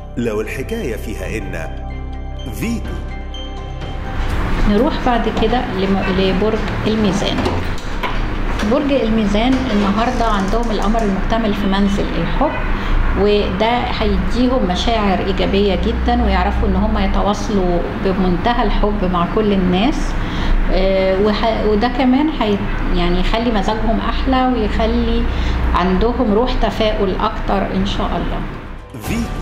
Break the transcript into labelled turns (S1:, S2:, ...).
S1: لو الحكاية فيها إن فيتو
S2: نروح بعد كده لم- لبرج الميزان برج الميزان النهارده عندهم القمر المكتمل في منزل الحب وده هيديهم مشاعر ايجابيه جدا ويعرفوا ان هم يتواصلوا بمنتهى الحب مع كل الناس آه، وح- وده كمان هي يعني يخلي مزاجهم احلى ويخلي عندهم روح تفاؤل اكتر ان شاء الله
S1: فيتو